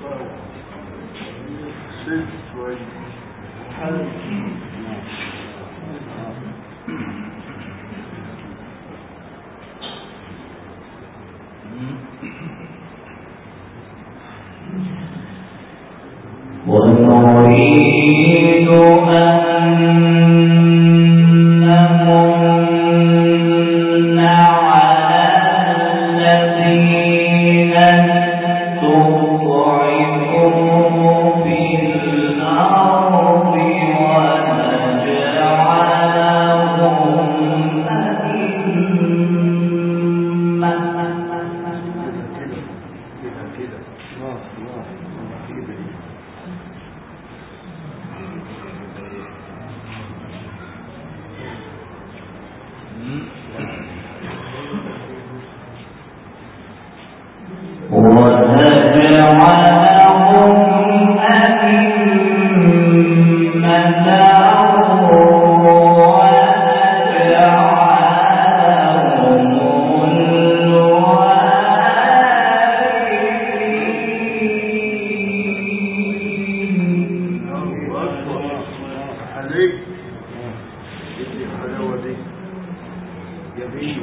ست شوية حل ونريد أن نمن على الذين استضعفوا في الأرض ونجعلهم أئمة كده كده خلاص خلاص كده ونجعلهم أئمة ونجعلهم الوارثين الله أكبر عليك ادي الحلاوة دي يا بيه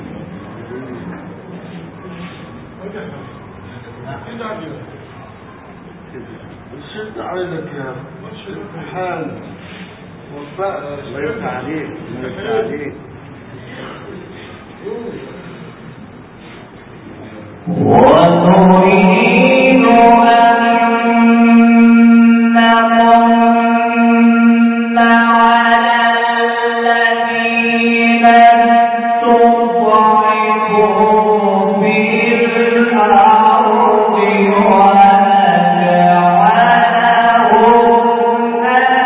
الشد عليك يا حال وفاء الله يفتح عليك الله يفتح عليك ونريد أن نمن على الذين استضعفوا في الأرض ونجعلهم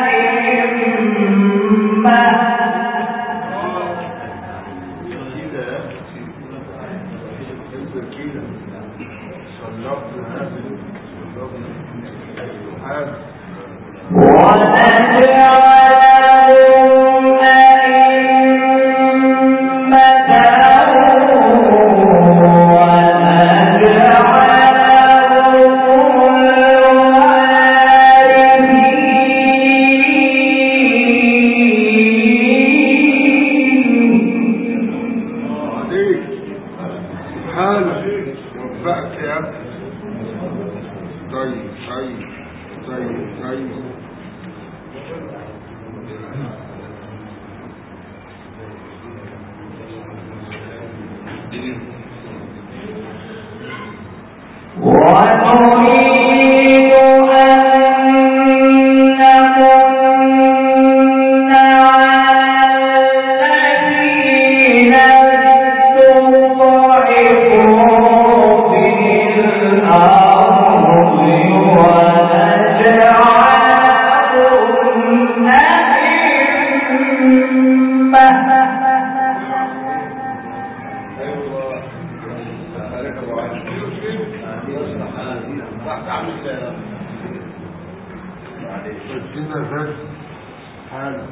أئمة كده انت كده صلبنا هذا صلبنا حال ونجعلهم أئمة ونجعلهم الوارثين عليك حالك وفقك يا ابني طيب طيب طيب طيب ونريد أن نمن على الذين استضعفوا في الأرض ونجعلهم ادينا بس حالك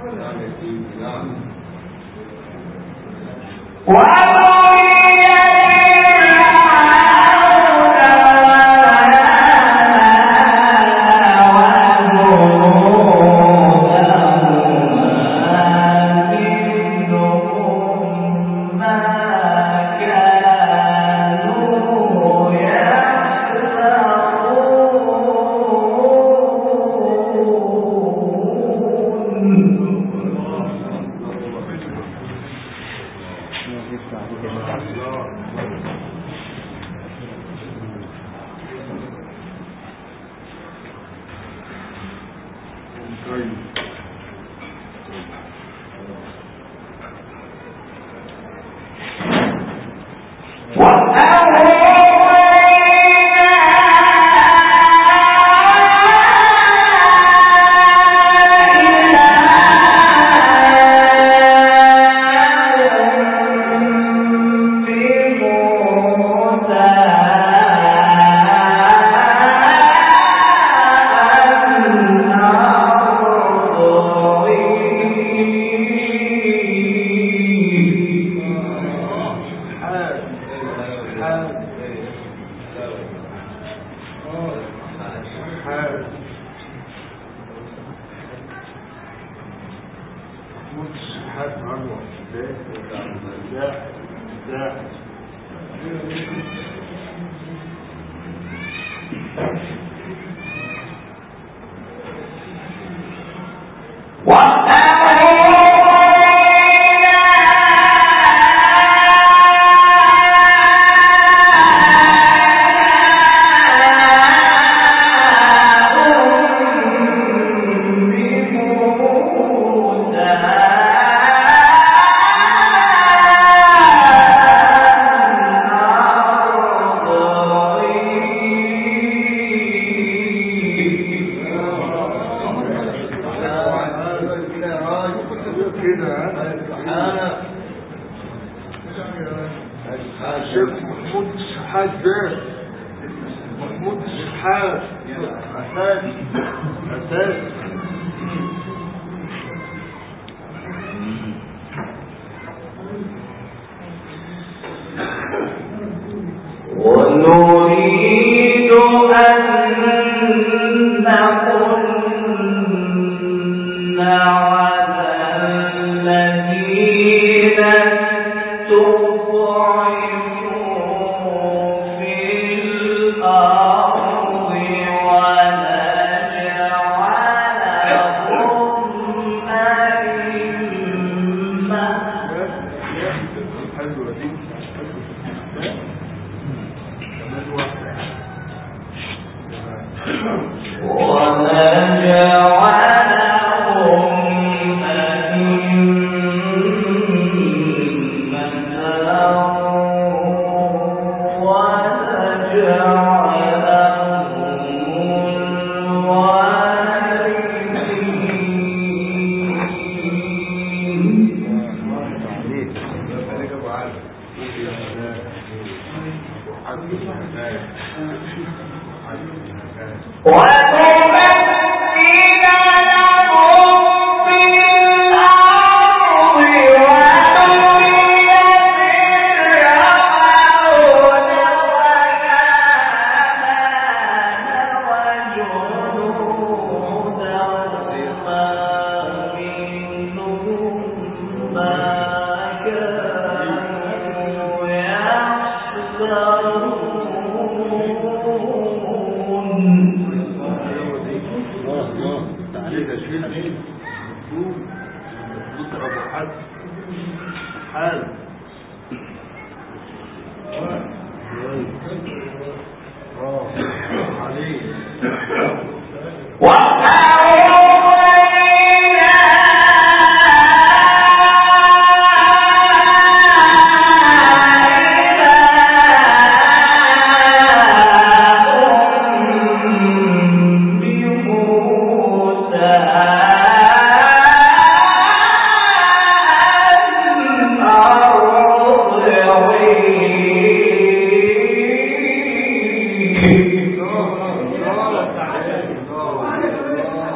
الله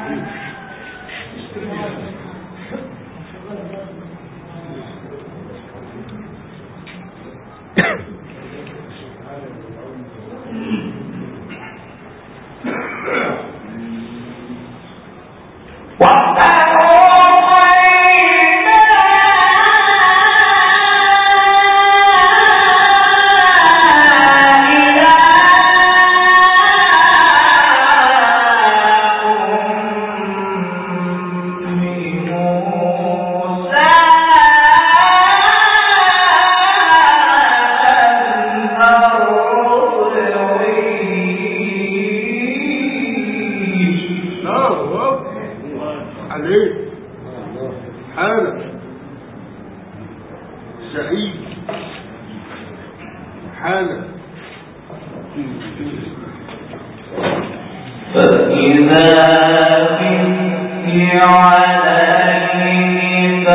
نعم أهو. عليه حالة سعيد حالة فإذا خفت عليه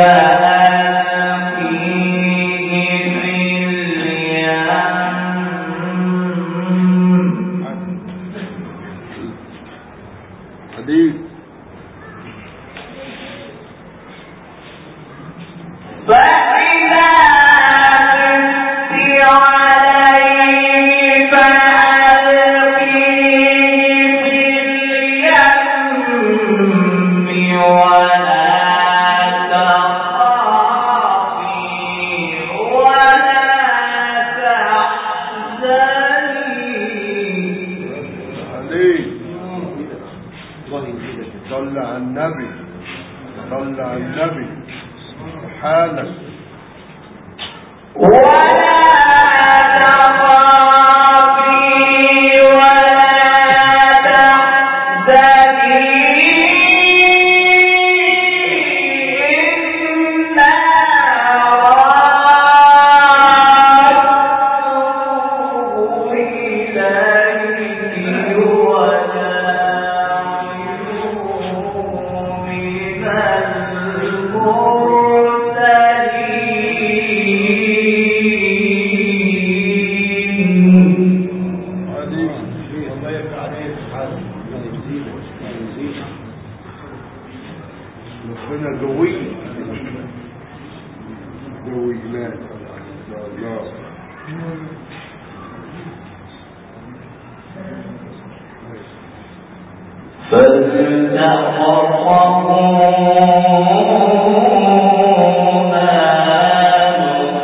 فألقيه في اليم حديث فإذا خفت عليه فألقيه في اليم ولا تخافي ولا تحزني عليه صلى على النبي صلى على النبي حالة ولا تخافي ولا تحزني إنا رادوه إليك وجاعلوه من المرسلين عليه الله يرفع عليه حالة ربنا قوي قوي لا الله فالتقطه آل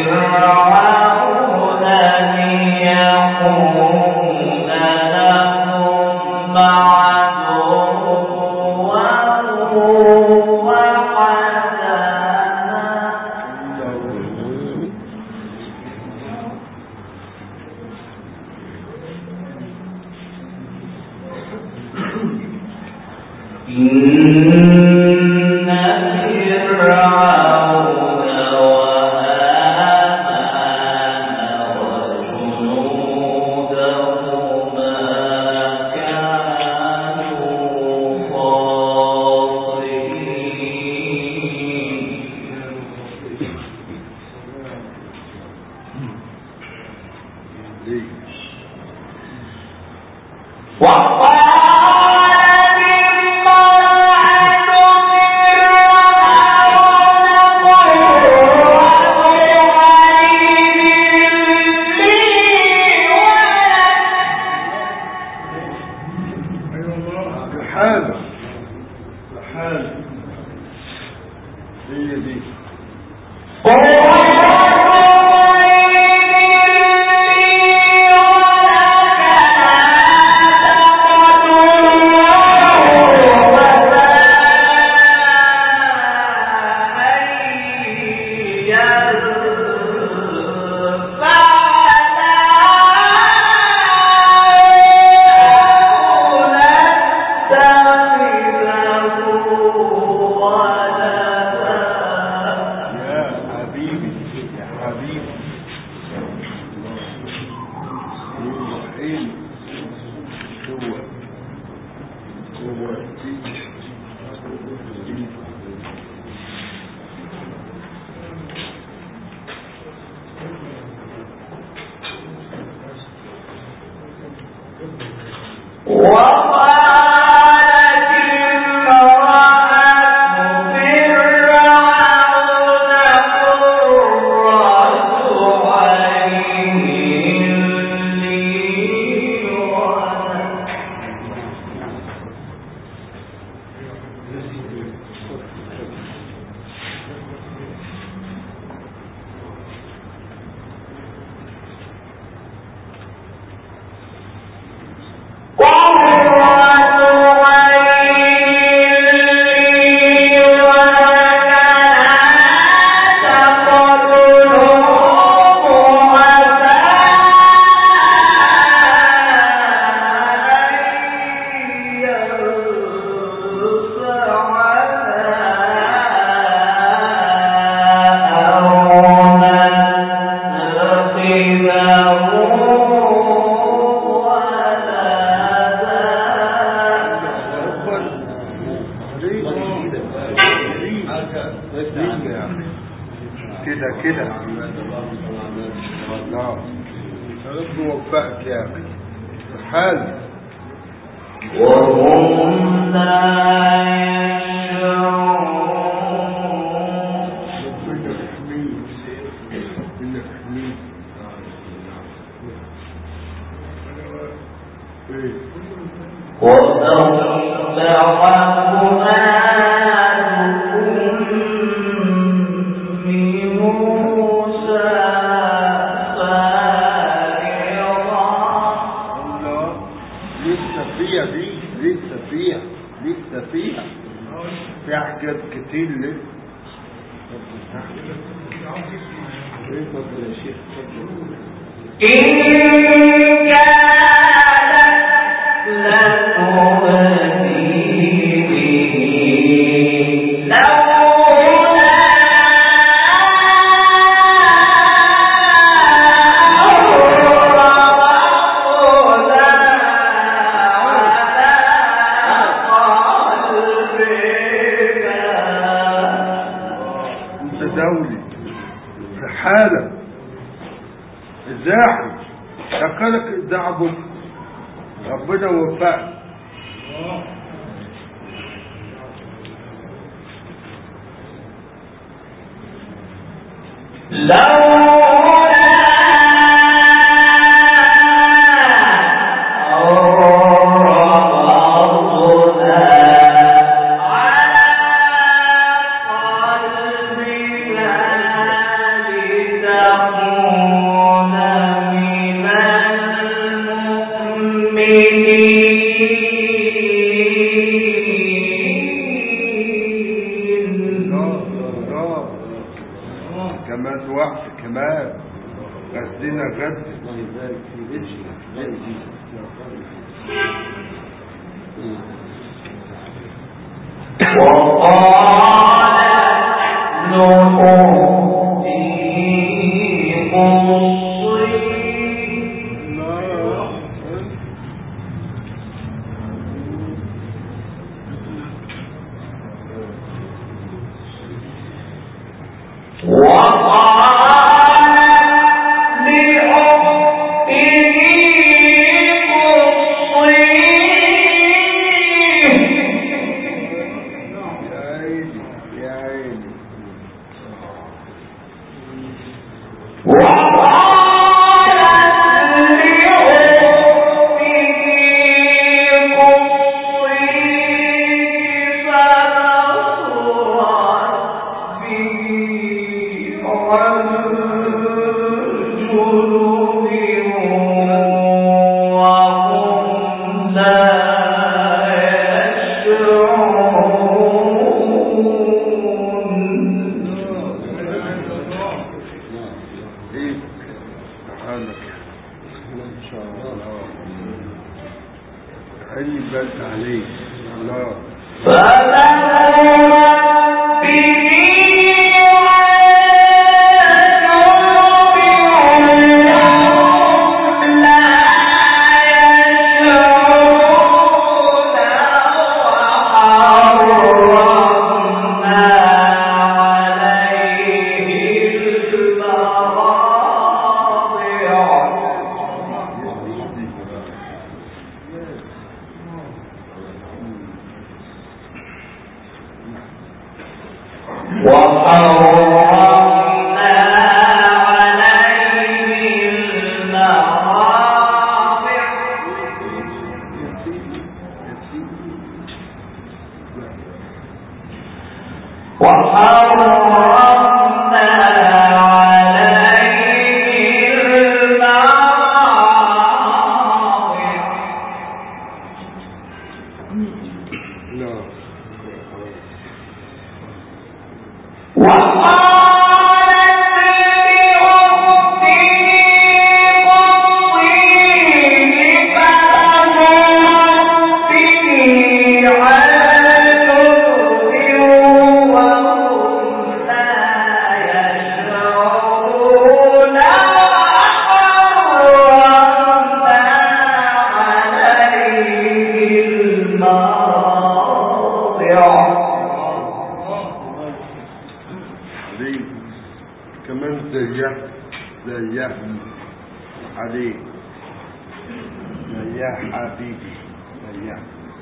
فرعون ليكون لهم عدوا وحزنا إن فرعون وهامان وجنودهما كانوا خاطئين وقالت امرأة فرعون قرة عين لي ولك حالة حالة هي دي يا حبيبي يا حبيبي الرحيم هو هو وقالت كده كده الله يا رب وفقك يا اخي حال وهم لا يشعرون ربنا يحميك ربنا يحميك ايه الله لسه فيها دي لسه فيها لسه فيها في حاجات كتير لسه ايه اتفضل يا شيخ اتفضل متداولي في حالة الزاحم شكلك الدعاء بكرة ربنا وفقك الله الله كمان وقت كمان غدنا غد الله يبارك في الله يا عيني يا عيني ايه سبحانك ان شاء الله عيني بس عليك الله لا عليك زيه زيه عليك زيه حبيبي زيه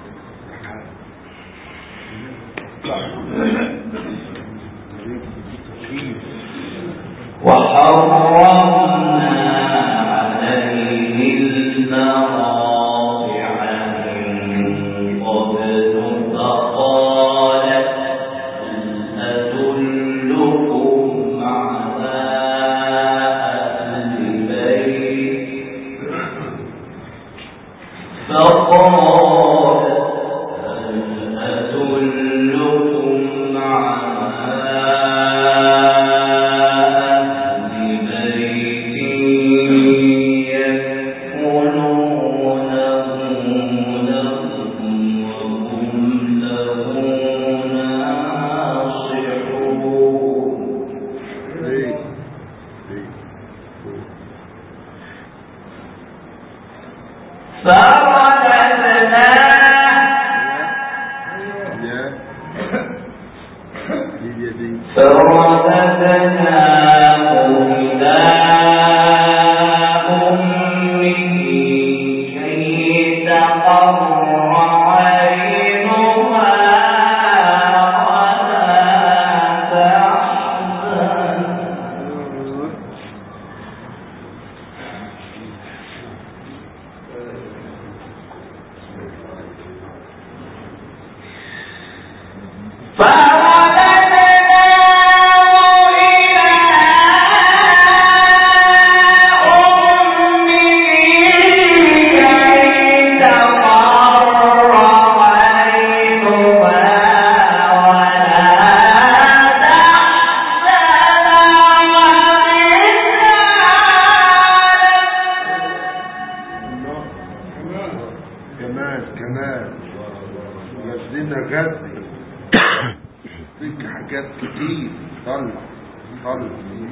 وحرمنا عليه المراضع من قبل فقالت هل أدلكم على أهل بيت فقالت هل أدلكم على أهل بيت يكفلونه لكم وهم له ناصحون ليه ليه فرددناه يا هي دي فرددناه إلى أمه كي تقر عينها ولا تحزن فرددناه إلى أمه كي تقر عينها ولا تحزن كمان كمان غزلنا غزل فيك حاجات كتير طلع طلع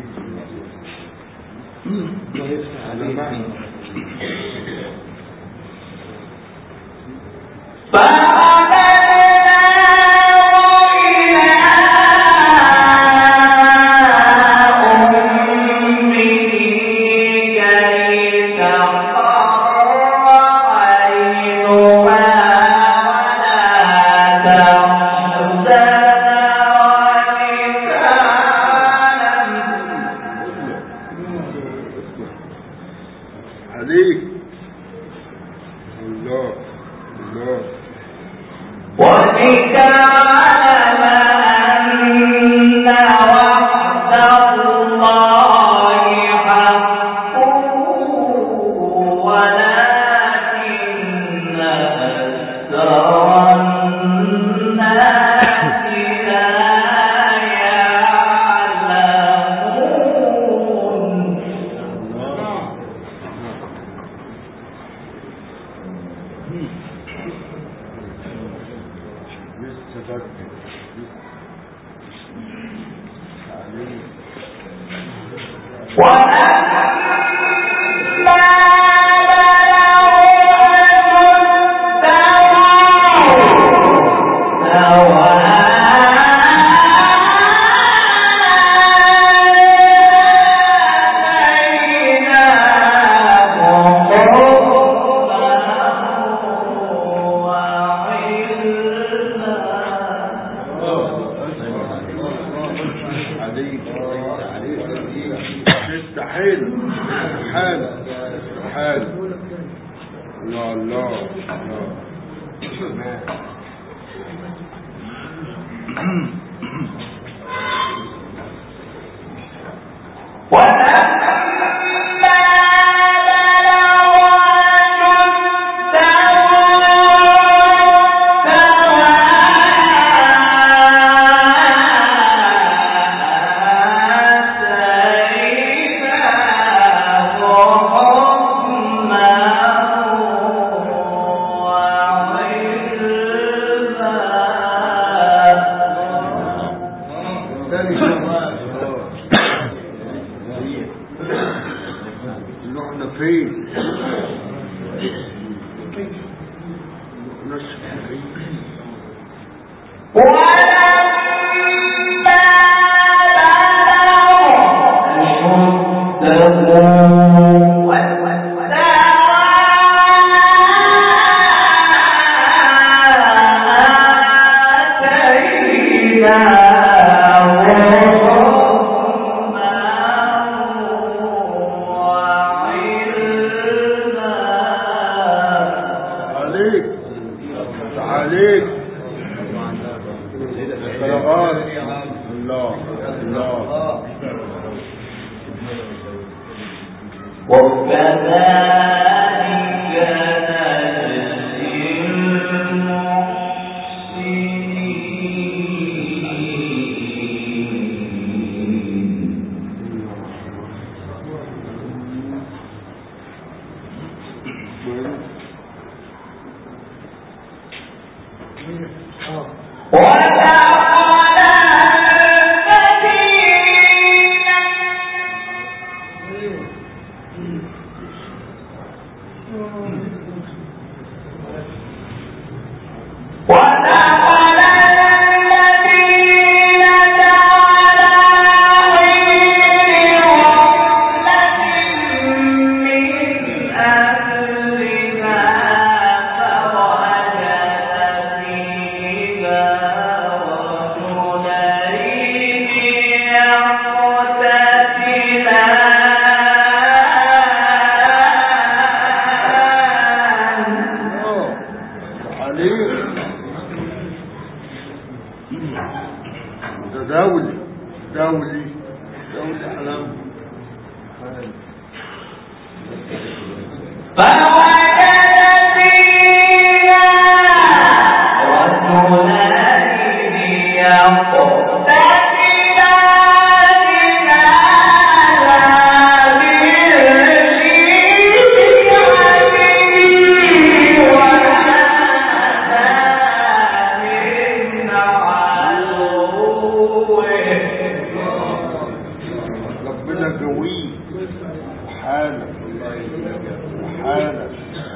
على معنى عليك الله الله ولتعلم أن وعد الله حق ولكن أكثر الناس لا يعلمون لسه بدري عليك عليك تستحيل حال حال الله الله الله تاني سؤال رحنا فين رحنا فين ولما بلغ عليك بلاغات الله الله وكذلك نجزي المحسنين آه. عليك ده دولي دولي دولي حلال ربنا قوي وحالة وحالة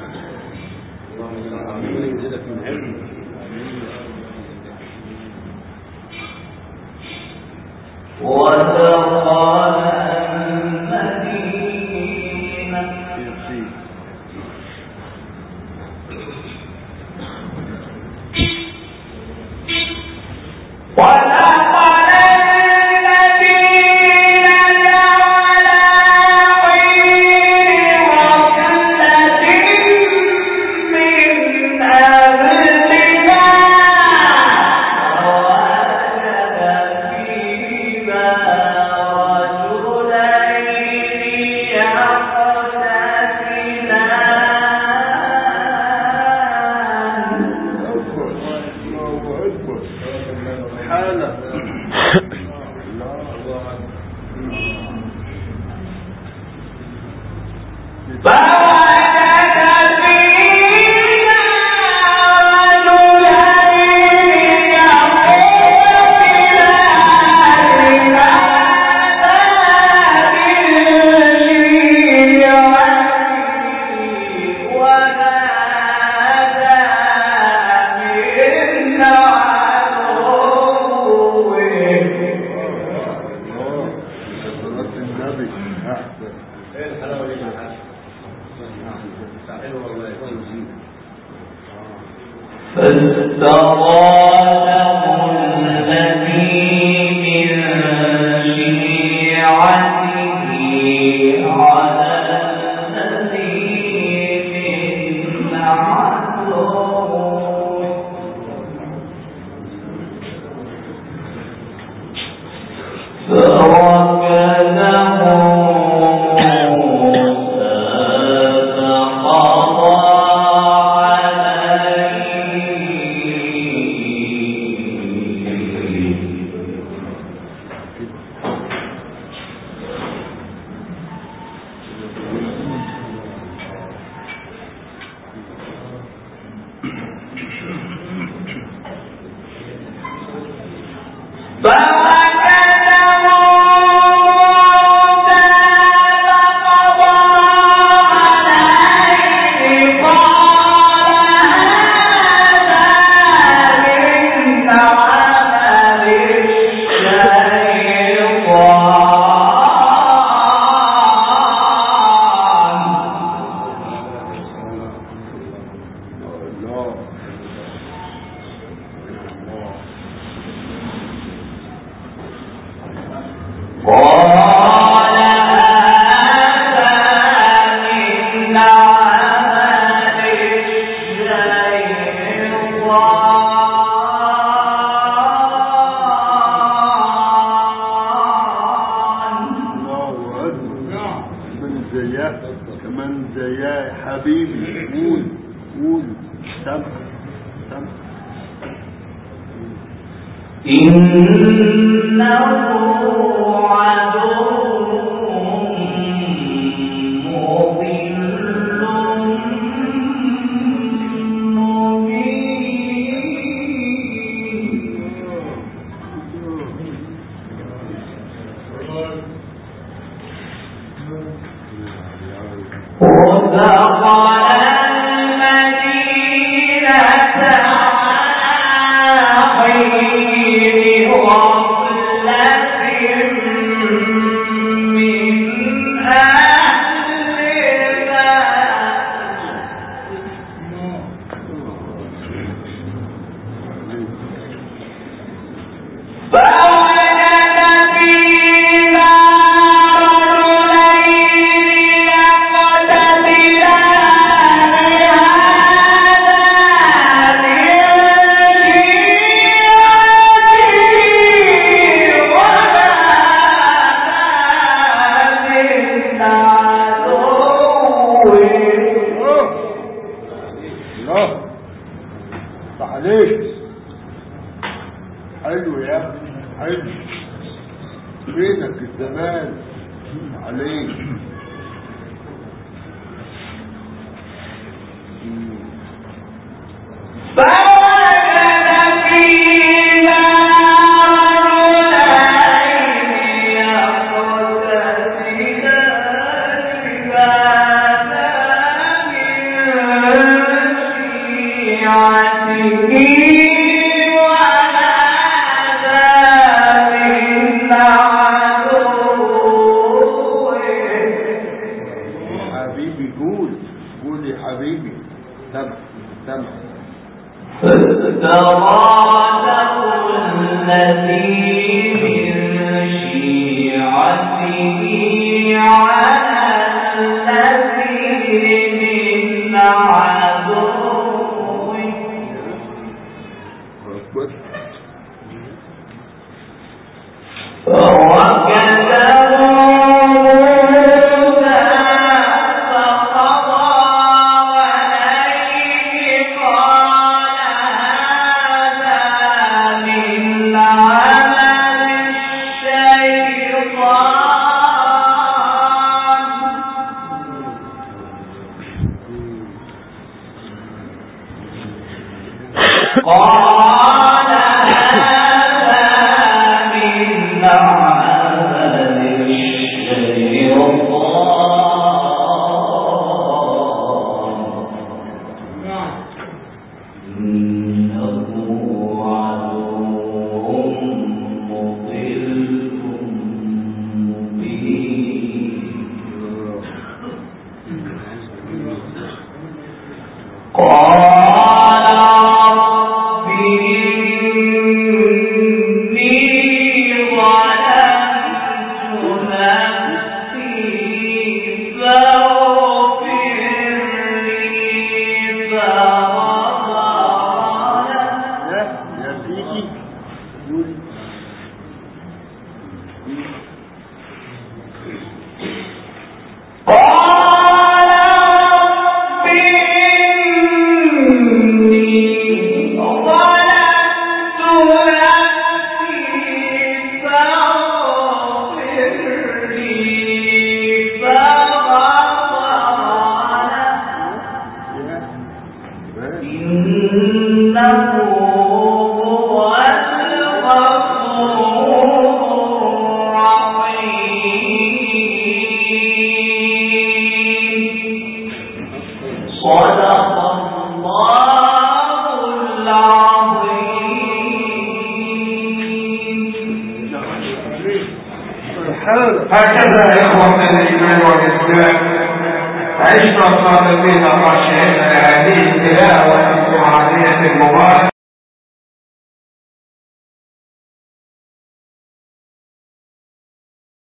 يزيدك من علم ودخل المدينة يصيب ودخل المدينة على حين غفلة من أهلها ووجد فيها رجلين يقتتلان أكبر الله أكبر حالة فوجد فيها رجلين يقتتلان هذا من شيعته وهذا من عدوه الله صلاة النبي أحسن فاستغاثه الذي من شيعته على الذي من عدوه فركزه موسى فقضى عليه الله الله حبيبي قول قول سمع سمع إنه عدو مضل مبين ودخل المدينة على حين غفلة من أهلها فوجد فيها رجلين يقتتلان هذا من شيعته وهذا من عدوه الله عليك حلو يا ابني حلو فينك الزمان عليك فوجد فيها رجلين يقتتلان هذا من شيعته وهذا من عدوه حبيبي قول قول يا حبيبي سمع سمع فاستغاثه الذي من شيعته على الذي من عدوه أكبر. فوكزه موسى فقضى عليه قال هذا من عمل الشيطان قال هذا من عمل الشيطان إنه عدو مضل مبين قال رب إني ظلمت نفسي فاغفر لي فغفر له لا يا سيدي قول قال رب إني ظلمت نفسي فاغفر لي فغفر له يا إنه هو الغفور الرحيم صدق الله العظيم سبحانك هكذا يا إخوة الإيمان والإسلام عشنا صادقين خاشعين لهذه التلاوة القرآنية المباركة